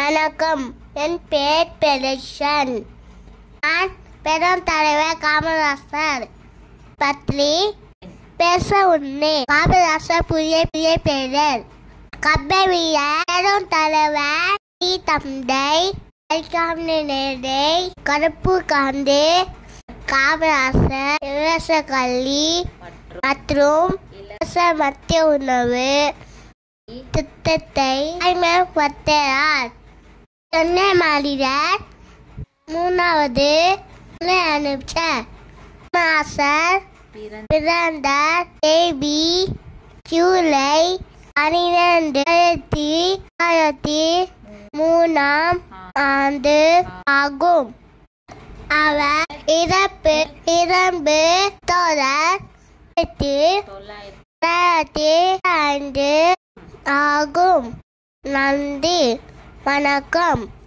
வணக்கம் என் பேர் பெரிஷன் நான் பெரும் தலைவர் காமராசர் பற்றி பேச உன்னே காமராசர் புதிய புதிய பேரர் கப்பவிய பெரும் தலைவர் டி தந்தை நேரே கருப்பு காந்து காமராசர் இலவச கல்வி மற்றும் இலவச மத்திய உணவு திட்டத்தை அமல்படுத்தினார் சென்னை மாநிலர் மூணாவது அனுப்பிச்சார் மாசர் பிறந்த தேதி ஜூலை பனிரெண்டு ஆயிரத்தி ஆயிரத்தி மூணாம் ஆண்டு ஆகும் அவர் இறப்பு இறப்பு தொடர் ரெண்டாயிரத்தி ஐந்து ஆகும் நன்றி வணக்கம்